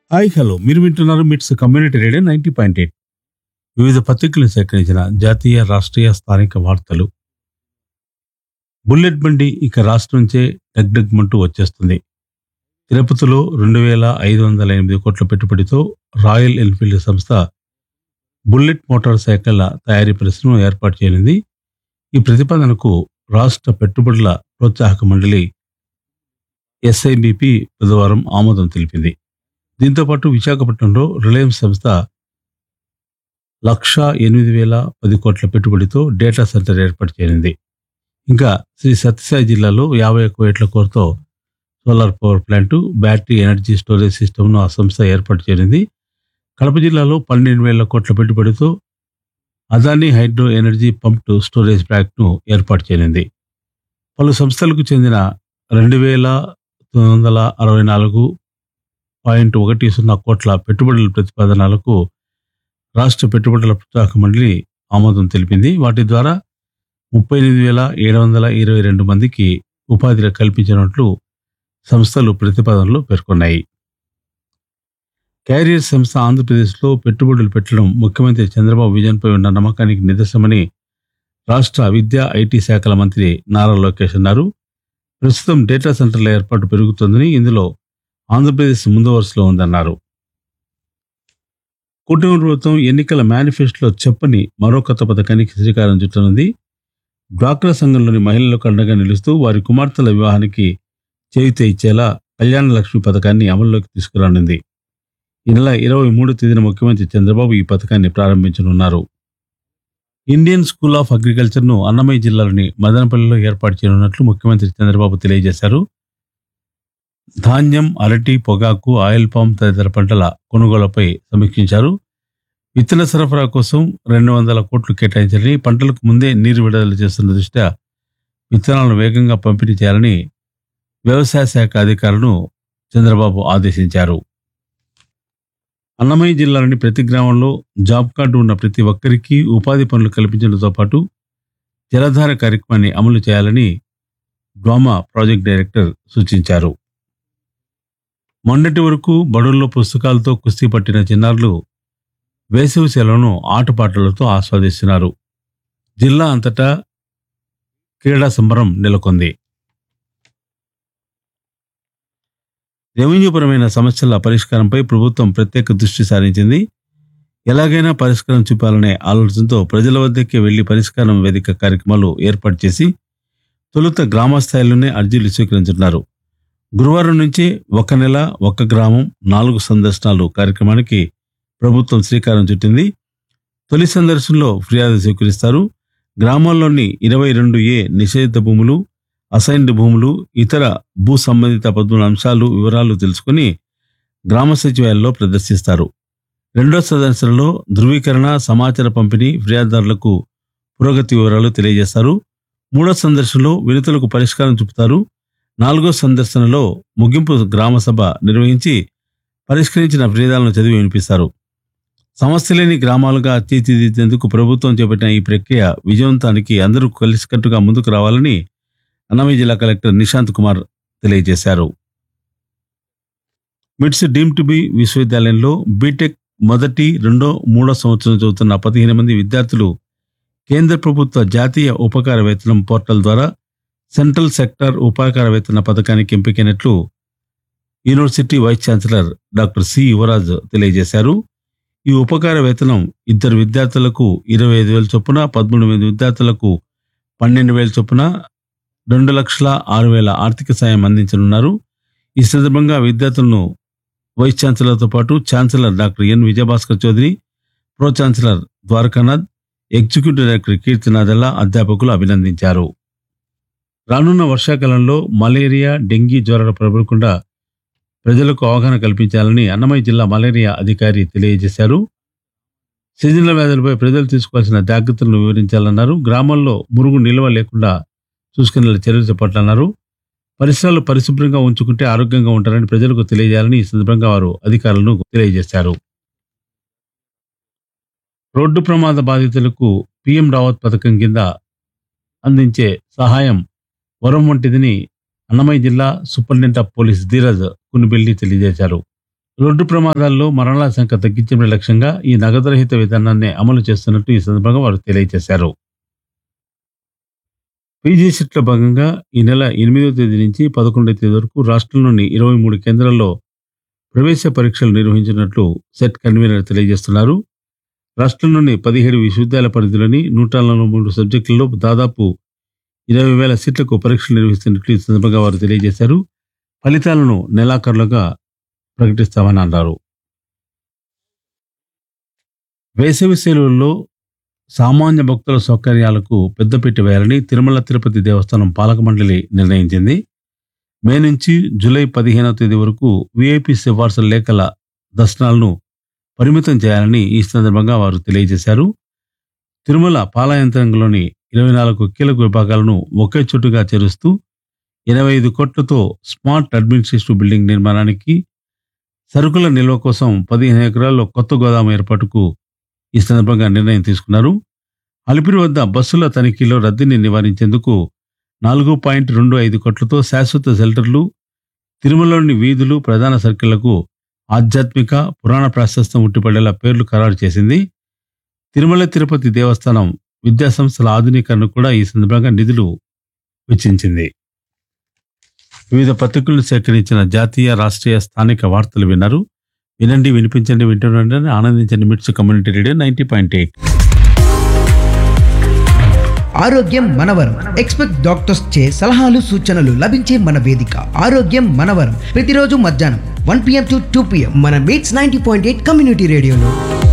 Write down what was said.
hi hello మీరు వింటున్నారు MITS community radio ninety point eight వివిధ పత్రికలు సేకరించిన జాతీయ రాష్ట్రీయ స్థానిక వార్తలు బుల్లెట్ బండి ఇక రాష్ట్రం నుంచే డగ్డగ్మంటూ వచ్చేస్తుంది తిరుపతిలో రెండు వేల ఐదు వందల ఎనిమిది కోట్ల పెట్టుబడితో రాయల్ ఎన్ఫీల్డ్ సంస్థ బుల్లెట్ మోటార్ సైకిళ్ల తయారీ పరిశ్రమ ఏర్పాటు చేయనుంది ఈ ప్రతిపాదనకు రాష్ట్ర పెట్టుబడుల ప్రోత్సాహక మండలి ఎస్ఐబిపి బుధవారం ఆమోదం తెలిపింది దీంతో పాటు విశాఖపట్నంలో రిలయన్స్ సంస్థ లక్ష ఎనిమిది వేల పది కోట్ల పెట్టుబడితో డేటా సెంటర్ ఏర్పాటు చేయనుంది ఇంకా శ్రీ సత్యసాయి జిల్లాలో యాభై ఒక్క వేట్ల కోరుతో solar power plant battery energy storage సిస్టమ్ను ఆ సంస్థ ఏర్పాటు చేయనుంది కడప జిల్లాలో పన్నెండు వేల కోట్ల పెట్టుబడితో Adani hydro energy pumped storage ప్లాంట్ను ఏర్పాటు చేయనుంది పలు సంస్థలకు చెందిన రెండు వేల తొమ్మిది వందల అరవై నాలుగు పాయింట్ ఒకటి సున్నా కోట్ల పెట్టుబడుల ప్రతిపాదనలకు రాష్ట్ర పెట్టుబడుల ప్రోత్సాహక మండలి ఆమోదం తెలిపింది వాటి ద్వారా ముప్పై ఎనిమిది వేల ఏడు వందల ఇరవై రెండు మందికి ఉపాధి కల్పించినట్లు సంస్థలు ప్రతిపాదనలో పేర్కొన్నాయి క్యారియర్ సంస్థ ఆంధ్రప్రదేశ్లో పెట్టుబడులు పెట్టడం ముఖ్యమంత్రి చంద్రబాబు విజన్పై ఉన్న నమ్మకానికి నిదర్శనమని రాష్ట్ర విద్యా ఐటీ శాఖల మంత్రి నారా లోకేష్ అన్నారు ప్రస్తుతం డేటా సెంటర్ల ఏర్పాటు పెరుగుతోందని ఇందులో ఆంధ్రప్రదేశ్ ముందు వరుసలో ఉందన్నారు కుటుంబ ప్రభుత్వం ఎన్నికల మేనిఫెస్టోలో చెప్పని మరో కొత్త పథకానికి శ్రీకారం చుట్టనుంది డ్వాక్రా సంఘంలోని మహిళలకు అండగా నిలుస్తూ వారి కుమార్తెల వివాహానికి చేయుత ఇచ్చేలా కళ్యాణ లక్ష్మి పథకాన్ని అమల్లోకి తీసుకురానుంది ఈ నెల ఇరవై మూడు తేదీన ముఖ్యమంత్రి చంద్రబాబు ఈ పథకాన్ని ప్రారంభించనున్నారు ఇండియన్ స్కూల్ ఆఫ్ అగ్రికల్చర్ను అన్నమయ్య జిల్లాలోని మదనపల్లిలో ఏర్పాటు చేయనున్నట్లు ముఖ్యమంత్రి చంద్రబాబు తెలియజేశారు ధాన్యం అరటి పొగాకు ఆయిల్ పామ్ తదితర పంటల కొనుగోలుపై సమీక్షించారు విత్తన సరఫరా కోసం రెండు వందల కోట్లు కేటాయించాలని పంటలకు ముందే నీరు విడుదల చేస్తున్న దృష్ట్యా విత్తనాలను వేగంగా పంపిణీ చేయాలని వ్యవసాయ శాఖ అధికారులను చంద్రబాబు ఆదేశించారు అన్నమయ్య జిల్లాలోని ప్రతి గ్రామంలో జాబ్ కార్డు ఉన్న ప్రతి ఒక్కరికి ఉపాధి పనులు కల్పించడంతో పాటు జలధార కార్యక్రమాన్ని అమలు చేయాలని డ్వామా ప్రాజెక్ట్ డైరెక్టర్ సూచించారు మొన్నటి వరకు బడుల్లో పుస్తకాలతో కుస్తీ పట్టిన చిన్నారులు వేసవి సెలవును ఆటపాటలతో ఆస్వాదిస్తున్నారు జిల్లా అంతటా క్రీడా సంబరం నెలకొంది రెవెన్యూపరమైన సమస్యల పరిష్కారంపై ప్రభుత్వం ప్రత్యేక దృష్టి సారించింది ఎలాగైనా పరిష్కారం చూపాలనే ఆలోచనతో ప్రజల వద్దకే వెళ్లి పరిష్కారం వేదిక కార్యక్రమాలు ఏర్పాటు చేసి తొలుత గ్రామ స్థాయిలోనే అర్జీలు స్వీకరించున్నారు గురువారం నుంచి ఒక నెల ఒక గ్రామం నాలుగు సందర్శనాలు కార్యక్రమానికి ప్రభుత్వం శ్రీకారం చుట్టింది తొలి సందర్శనలో ఫిర్యాదు స్వీకరిస్తారు గ్రామాల్లోని ఇరవై రెండు ఏ నిషేధిత భూములు అసైన్డ్ భూములు ఇతర భూ సంబంధిత పద్మూడు అంశాలు వివరాలు తెలుసుకుని గ్రామ సచివాలయంలో ప్రదర్శిస్తారు రెండో సందర్శనలో ధృవీకరణ సమాచార పంపిణీ ఫిర్యాదుదారులకు పురోగతి వివరాలు తెలియజేస్తారు మూడో సందర్శనలో వినతులకు పరిష్కారం చూపుతారు నాలుగో సందర్శనలో ముగింపు గ్రామ సభ నిర్వహించి పరిష్కరించిన ఫిర్యాదులను చదివి వినిపిస్తారు సమస్య లేని గ్రామాలుగా తీర్చిదిద్దేందుకు ప్రభుత్వం చేపట్టిన ఈ ప్రక్రియ విజయవంతానికి అందరూ కలిసికట్టుగా ముందుకు రావాలని అన్నమయ్య జిల్లా కలెక్టర్ నిశాంత్ కుమార్ తెలియజేశారు మిట్స్ డీమ్ టు బి విశ్వవిద్యాలయంలో బీటెక్ మొదటి రెండో మూడో సంవత్సరం చదువుతున్న పదిహేను మంది విద్యార్థులు కేంద్ర ప్రభుత్వ జాతీయ ఉపకార వేతనం పోర్టల్ ద్వారా సెంట్రల్ సెక్టర్ ఉపకార వేతన పథకానికి ఎంపికైనట్లు university vice chancellor doctor C Yuvaraj తెలియజేశారు ఈ ఉపకార వేతనం ఇద్దరు విద్యార్థులకు ఇరవై ఐదు వేల చొప్పున పదమూడు మంది విద్యార్థులకు పన్నెండు వేల చొప్పున రెండు లక్షల ఆరు వేల ఆర్థిక సాయం అందించనున్నారు ఈ సందర్భంగా విద్యార్థులను వైస్ ఛాన్సలర్తో పాటు chancellor doctor N Vijayabhaskar Chowdary pro chancellor Dwarakanath executive director కీర్తినాథల్లా అధ్యాపకులు అభినందించారు రానున్న వర్షాకాలంలో మలేరియా డెంగీ జ్వరాలు ప్రబలకుండా ప్రజలకు అవగాహన కల్పించాలని అన్నమయ్య జిల్లా మలేరియా అధికారి తెలియజేశారు సీజనల్ వ్యాధులపై ప్రజలు తీసుకోవాల్సిన జాగ్రత్తలను వివరించాలన్నారు గ్రామాల్లో మురుగు నిల్వ లేకుండా చూసుకునే చర్యలు చేపట్టాలన్నారు పరిసరాలు పరిశుభ్రంగా ఉంచుకుంటే ఆరోగ్యంగా ఉంటారని ప్రజలకు తెలియజేయాలని ఈ సందర్భంగా వారు అధికారులను తెలియజేశారు రోడ్డు ప్రమాద బాధితులకు పిఎం రావత్ పథకం కింద అందించే సహాయం వరం వంటిదని అన్నమయ్య జిల్లా superintendent of police Dheeraj Kunibilli తెలియజేశారు రోడ్డు ప్రమాదాల్లో మరణాల సంఖ్య తగ్గించే లక్ష్యంగా ఈ నగదు రహిత విధానాన్ని అమలు చేస్తున్నట్టు ఈ సందర్భంగా వారు తెలియజేశారు పీజీ సెట్లో భాగంగా ఈ నెల ఎనిమిదవ తేదీ నుంచి పదకొండవ తేదీ వరకు రాష్ట్రంలోని ఇరవై మూడు కేంద్రాల్లో ప్రవేశ పరీక్షలు నిర్వహించినట్లు సెట్ కన్వీనర్ తెలియజేస్తున్నారు రాష్ట్రంలోని పదిహేడు విశ్వవిద్యాలయ పరిధిలోని నూట నలభై మూడు సబ్జెక్టులలో దాదాపు ఇరవై వేల సీట్లకు పరీక్షలు నిర్వహిస్తున్నట్లు ఈ సందర్భంగా వారు తెలియజేశారు ఫలితాలను నెలాఖరులుగా ప్రకటిస్తామని అన్నారు వేసవి సెలవుల్లో సామాన్య భక్తుల సౌకర్యాలకు పెద్దపీట వేయాలని తిరుమల తిరుపతి దేవస్థానం పాలక మండలి నిర్ణయించింది మే నుంచి జూలై పదిహేనవ తేదీ వరకు విఐపి సిఫార్సుల లేఖల దర్శనాలను పరిమితం చేయాలని ఈ సందర్భంగా వారు తెలియజేశారు తిరుమల పాలయంత్రంలోని ఇరవై నాలుగు కీలక విభాగాలను ఒకే చోటుగా చేరుస్తూ ఎనభై ఐదు కోట్లతో స్మార్ట్ అడ్మినిస్ట్రేటివ్ బిల్డింగ్ నిర్మాణానికి సరుకుల నిల్వ కోసం పదిహేను ఎకరాల్లో కొత్త గోదాము ఏర్పాటుకు ఈ సందర్భంగా నిర్ణయం తీసుకున్నారు అలిపిరి వద్ద బస్సుల తనిఖీలో రద్దీని నివారించేందుకు నాలుగు పాయింట్ రెండు ఐదు కోట్లతో శాశ్వత షెల్టర్లు తిరుమలలోని వీధులు ప్రధాన సర్కిళ్లకు ఆధ్యాత్మిక పురాణ ప్రాశస్తం ఉట్టిపడేలా పేర్లు ఖరారు చేసింది తిరుమల తిరుపతి దేవస్థానం విద్యాసంస్థల ఆధునీకరణ కూడా ఈ సందర్భంగా నిధులు వెచ్చించింది వివిధ పత్రికలను సేకరించిన జాతీయ రాష్ట్రీయ స్థానిక వార్తలు విన్నారు వినండి వినిపించండి వింటుండండి ఆనందించండి MITS community radio ninety point eight ఆరోగ్యం మనవరం ఎక్స్పెక్ట్ డాక్టర్స్ చే సలహాలు సూచనలు లభించే మన వేదిక ఆరోగ్యం మనవరం ప్రతిరోజు మధ్యాహ్నం one PM to two PM మన MITS ninety point eight community రేడియోలో